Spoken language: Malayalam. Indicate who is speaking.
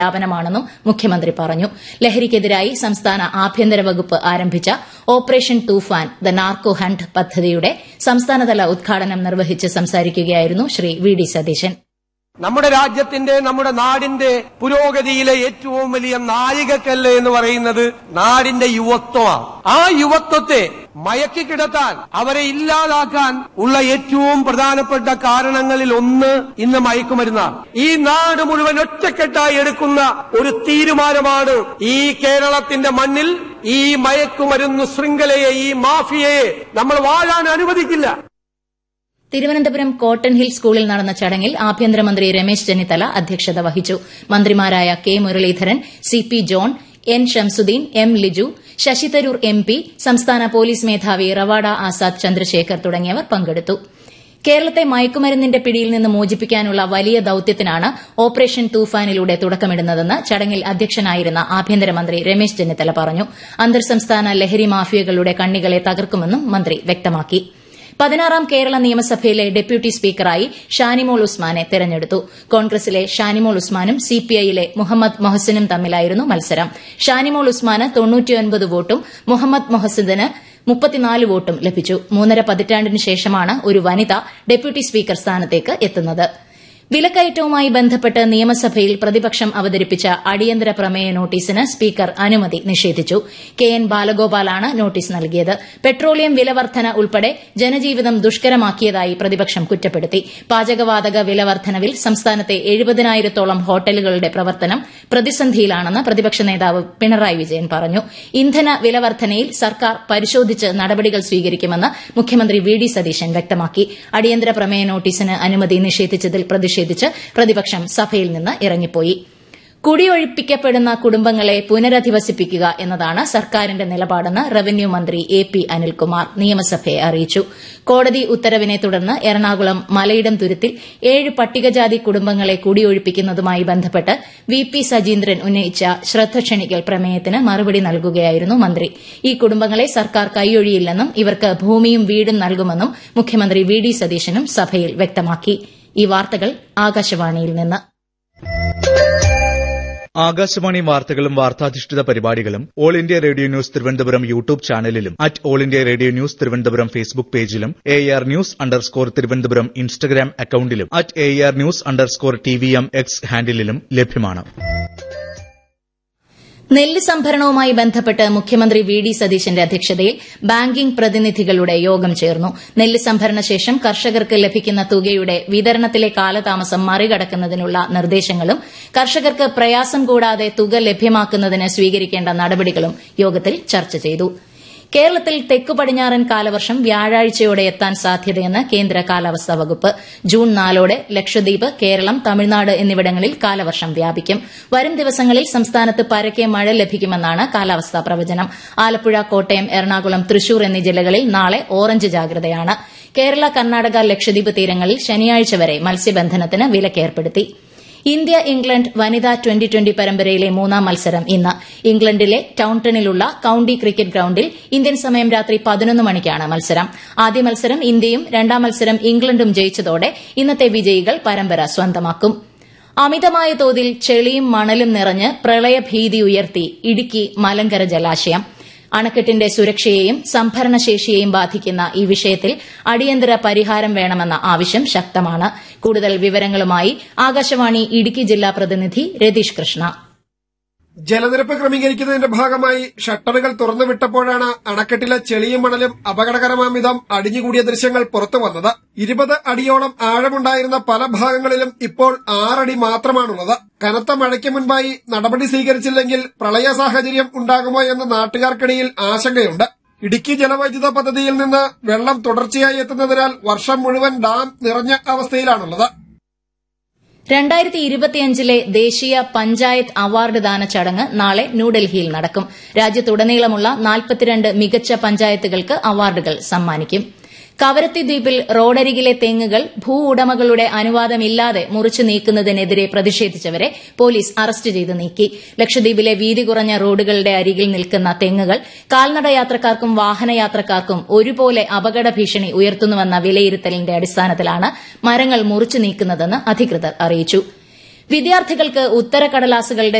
Speaker 1: വ്യാപനമാണെന്നും മുഖ്യമന്ത്രി പറഞ്ഞു ലഹരിക്കെതിരായി സംസ്ഥാന ആഭ്യന്തര വകുപ്പ് ആരംഭിച്ച operation Toofan the narco hunt പദ്ധതിയുടെ സംസ്ഥാനതല ഉദ്ഘാടനം നിർവഹിച്ച് സംസാരിക്കുകയായിരുന്നു ശ്രീ വി ഡി സതീശൻ
Speaker 2: നമ്മുടെ രാജ്യത്തിന്റെ നമ്മുടെ നാടിന്റെ പുരോഗതിയിലെ ഏറ്റവും വലിയ നാഴികക്കല്ല് എന്ന് പറയുന്നത് നാടിന്റെ യുവത്വമാണ് ആ യുവത്വത്തെ മയക്കി കിടത്താൻ അവരെ ഇല്ലാതാക്കാൻ ഉള്ള ഏറ്റവും പ്രധാനപ്പെട്ട കാരണങ്ങളിൽ ഒന്ന് ഇന്ന് മയക്കുമരുന്നാണ് ഈ നാട് മുഴുവൻ ഒറ്റക്കെട്ടായി എടുക്കുന്ന ഒരു തീരുമാനമാണ് ഈ കേരളത്തിന്റെ മണ്ണിൽ ഈ മയക്കുമരുന്ന് ശൃംഖലയെ ഈ മാഫിയയെ നമ്മൾ വാഴാൻ അനുവദിക്കില്ല
Speaker 1: തിരുവനന്തപുരം കോട്ടൺ ഹിൽ സ്കൂളിൽ നടന്ന ചടങ്ങിൽ ആഭ്യന്തരമന്ത്രി രമേശ് ചെന്നിത്തല അധ്യക്ഷത വഹിച്ചു മന്ത്രിമാരായ K Muralidharan C P John N Shamsuddin M Liju Shashi Tharoor M P സംസ്ഥാന പോലീസ് മേധാവി റവാഡ ആസാദ് ചന്ദ്രശേഖർ തുടങ്ങിയവർ പങ്കെടുത്തു കേരളത്തെ മയക്കുമരുന്നിന്റെ പിടിയിൽ നിന്ന് മോചിപ്പിക്കാനുള്ള വലിയ ദൌത്യത്തിനാണ് ഓപ്പറേഷൻ തൂഫാനിലൂടെ തുടക്കമിടുന്നതെന്ന് ചടങ്ങിൽ അധ്യക്ഷനായിരുന്ന ആഭ്യന്തരമന്ത്രി രമേശ് ചെന്നിത്തല പറഞ്ഞു അന്തർ സംസ്ഥാന ലഹരി മാഫിയകളുടെ കണ്ണികളെ തകർക്കുമെന്നും മന്ത്രി വ്യക്തമാക്കി പതിനാറാം കേരള നിയമസഭയിലെ ഡെപ്യൂട്ടി സ്പീക്കറായി ഷാനിമോൾ ഉസ്മാനെ തെരഞ്ഞെടുത്തു കോൺഗ്രസിലെ ഷാനിമോൾ ഉസ്മാനും സിപിഐയിലെ മുഹമ്മദ് മൊഹസിനും തമ്മിലായിരുന്നു മത്സരം ഷാനിമോൾ ഉസ്മാന് തൊണ്ണൂറ്റിയൊൻപത് വോട്ടും മുഹമ്മദ് മൊഹസിന് മുപ്പത്തിനാല് വോട്ടും ലഭിച്ചു മൂന്നര പതിറ്റാണ്ടിന് ശേഷമാണ് ഒരു വനിത ഡെപ്യൂട്ടി സ്പീക്കർ സ്ഥാനത്തേക്ക് എത്തുന്നത് വിലക്കയറ്റവുമായി ബന്ധപ്പെട്ട് നിയമസഭയിൽ പ്രതിപക്ഷം അവതരിപ്പിച്ച അടിയന്തര പ്രമേയ നോട്ടീസിന് സ്പീക്കർ അനുമതി നിഷേധിച്ചു കെ എൻ ബാലഗോപാലാണ് നോട്ടീസ് നൽകിയത് പെട്രോളിയം വിലവർദ്ധന ഉൾപ്പെടെ ജനജീവിതം ദുഷ്കരമാക്കിയതായി പ്രതിപക്ഷം കുറ്റപ്പെടുത്തി പാചകവാതക വിലവർദ്ധനവിൽ സംസ്ഥാനത്തെ എഴുപതിനായിരത്തോളം ഹോട്ടലുകളുടെ പ്രവർത്തനം പ്രതിസന്ധിയിലാണെന്ന് പ്രതിപക്ഷ നേതാവ് പിണറായി വിജയൻ പറഞ്ഞു ഇന്ധന വിലവർദ്ധനയിൽ സർക്കാർ പരിശോധിച്ച് നടപടികൾ സ്വീകരിക്കുമെന്ന് മുഖ്യമന്ത്രി വി ഡി സതീശൻ വ്യക്തമാക്കി അടിയന്തര പ്രമേയ നോട്ടീസിന് അനുമതി നിഷേധിച്ചതിൽ പ്രതിഷേധിച്ച് പ്രതിപക്ഷം സഭയിൽ നിന്ന് ഇറങ്ങിപ്പോയി കുടിയൊഴിപ്പിക്കപ്പെടുന്ന കുടുംബങ്ങളെ പുനരധിവസിപ്പിക്കുക എന്നതാണ് സർക്കാരിന്റെ നിലപാടെന്ന് റവന്യൂ മന്ത്രി എ പി അനിൽകുമാർ നിയമസഭയെ അറിയിച്ചു കോടതി ഉത്തരവിനെ തുടർന്ന് എറണാകുളം മലയിടം തുരുത്തിൽ ഏഴ് പട്ടികജാതി കുടുംബങ്ങളെ കുടിയൊഴിപ്പിക്കുന്നതുമായി ബന്ധപ്പെട്ട് വി പി സജീന്ദ്രൻ ഉന്നയിച്ച ശ്രദ്ധ ക്ഷണിക്കൽ പ്രമേയത്തിന് മറുപടി നൽകുകയായിരുന്നു മന്ത്രി ഈ കുടുംബങ്ങളെ സർക്കാർ കൈയൊഴിയില്ലെന്നും ഇവർക്ക് ഭൂമിയും വീടും നൽകുമെന്നും മുഖ്യമന്ത്രി വി ഡി സതീശനും സഭയിൽ വ്യക്തമാക്കി ഈ വാർത്തകൾ ആകാശവാണിയിൽ നിന്ന്
Speaker 3: ആകാശവാണി വാർത്തകളും വാർത്താധിഷ്ഠിത പരിപാടികളും all India radio news Thiruvananthapuram YouTube ചാനലിലും at all India radio news Thiruvananthapuram Facebook പേജിലും A R news underscore Thiruvananthapuram Instagram അക്കൌണ്ടിലും at A R news underscore T V M X ഹാൻഡിലും ലഭ്യമാണ്
Speaker 1: നെല്ല് സംഭരണവുമായി ബന്ധപ്പെട്ട് മുഖ്യമന്ത്രി വി ഡി സതീശന്റെ അധ്യക്ഷതയിൽ ബാങ്കിംഗ് പ്രതിനിധികളുടെ യോഗം ചേർന്നു നെല്ല് സംഭരണ ശേഷം കർഷകർക്ക് ലഭിക്കുന്ന തുകയുടെ വിതരണത്തിലെ കാലതാമസം മറികടക്കുന്നതിനുള്ള നിർദ്ദേശങ്ങളും കർഷകർക്ക് പ്രയാസം കൂടാതെ തുക ലഭ്യമാക്കുന്നതിന് സ്വീകരിക്കേണ്ട നടപടികളും യോഗത്തിൽ ചർച്ച ചെയ്തു കേരളത്തിൽ തെക്കു പടിഞ്ഞാറൻ കാലവർഷം വ്യാഴാഴ്ചയോടെ എത്താൻ സാധ്യതയെന്ന് കേന്ദ്ര കാലാവസ്ഥാ വകുപ്പ് ജൂൺ നാലോടെ ലക്ഷദ്വീപ് കേരളം തമിഴ്നാട് എന്നിവിടങ്ങളിൽ കാലവർഷം വ്യാപിക്കും വരും ദിവസങ്ങളിൽ സംസ്ഥാനത്ത് പരക്കെ മഴ ലഭിക്കുമെന്നാണ് കാലാവസ്ഥാ പ്രവചനം ആലപ്പുഴ കോട്ടയം എറണാകുളം തൃശൂർ എന്നീ ജില്ലകളിൽ നാളെ ഓറഞ്ച് ജാഗ്രതയാണ് കേരള കർണാടക ലക്ഷദ്വീപ് തീരങ്ങളിൽ ശനിയാഴ്ച വരെ മത്സ്യബന്ധനത്തിന് വിലക്കേർപ്പെടുത്തി ഇന്ത്യ ഇംഗ്ലണ്ട് വനിതാ ട്വന്റി ട്വന്റി പരമ്പരയിലെ മൂന്നാം മത്സരം ഇന്ന് ഇംഗ്ലണ്ടിലെ ടൌൺടണിലുള്ള കൌണ്ടി ക്രിക്കറ്റ് ഗ്രൌണ്ടിൽ ഇന്ത്യൻ സമയം രാത്രി പതിനൊന്ന് മണിക്കാണ് മത്സരം ആദ്യ മത്സരം ഇന്ത്യയും രണ്ടാം മത്സരം ഇംഗ്ലണ്ടും ജയിച്ചതോടെ ഇന്നത്തെ വിജയികൾ പരമ്പര സ്വന്തമാക്കും അമിതമായ തോതിൽ ചെളിയും മണലും നിറഞ്ഞ് പ്രളയഭീതി ഉയർത്തി ഇടുക്കി മലങ്കര ജലാശയം അണക്കെട്ടിന്റെ സുരക്ഷയെയും സംഭരണശേഷിയെയും ബാധിക്കുന്ന ഈ വിഷയത്തിൽ അടിയന്തര പരിഹാരം വേണമെന്ന ആവശ്യം ശക്തമാണ് കൂടുതൽ വിവരങ്ങളുമായി ആകാശവാണി ഇടുക്കി ജില്ലാ പ്രതിനിധി രതീഷ് കൃഷ്ണ
Speaker 4: ജലനിരപ്പ് ക്രമീകരിക്കുന്നതിന്റെ ഭാഗമായി ഷട്ടറുകൾ തുറന്നുവിട്ടപ്പോഴാണ് അണക്കെട്ടിലെ ചെളിയും മണലും അപകടകരമാം വിധം അടിഞ്ഞുകൂടിയ ദൃശ്യങ്ങൾ പുറത്തുവന്നത് ഇരുപത് അടിയോളം ആഴമുണ്ടായിരുന്ന പല ഭാഗങ്ങളിലും ഇപ്പോൾ ആറടി മാത്രമാണുള്ളത് കനത്ത മഴയ്ക്ക് മുൻപായി നടപടി സ്വീകരിച്ചില്ലെങ്കിൽ പ്രളയ സാഹചര്യം ഉണ്ടാകുമോ എന്ന് നാട്ടുകാർക്കിടയിൽ ആശങ്കയുണ്ട് ഇടുക്കി ജലവൈദ്യുത പദ്ധതിയിൽ നിന്ന് വെള്ളം തുടർച്ചയായി എത്തുന്നതിനാൽ വർഷം മുഴുവൻ ഡാം നിറഞ്ഞ അവസ്ഥയിലാണുള്ളത്
Speaker 1: രണ്ടായിരത്തി ഇരുപത്തിയഞ്ചിലെ ദ്ദേശീയ പഞ്ചായത്ത് അവാർഡ് ദാന ചടങ്ങ് നാളെ ന്യൂഡൽഹിയിൽ നടക്കും രാജ്യത്തുടനീളമുള്ള നാൽപ്പത്തിരണ്ട് മികച്ച പഞ്ചായത്തുകൾക്ക് അവാർഡുകൾ സമ്മാനിക്കും കവരത്തി ദ്വീപിൽ റോഡരികിലെ തെങ്ങുകൾ ഭൂ ഉടമകളുടെ അനുവാദമില്ലാതെ മുറിച്ചു നീക്കുന്നതിനെതിരെ പ്രതിഷേധിച്ചവരെ പോലീസ് അറസ്റ്റ് ചെയ്ത് നീക്കി ലക്ഷദ്വീപിലെ വീതി കുറഞ്ഞ റോഡുകളുടെ അരികിൽ നിൽക്കുന്ന തെങ്ങുകൾ കാൽനട യാത്രക്കാർക്കും വാഹനയാത്രക്കാർക്കും ഒരുപോലെ അപകട ഭീഷണി ഉയർത്തുന്നുവെന്ന വിലയിരുത്തലിന്റെ അടിസ്ഥാനത്തിലാണ് മരങ്ങൾ മുറിച്ചു നീക്കുന്നതെന്ന് അധികൃതർ അറിയിച്ചു വിദ്യാർത്ഥികൾക്ക് ഉത്തരക്കടലാസുകളുടെ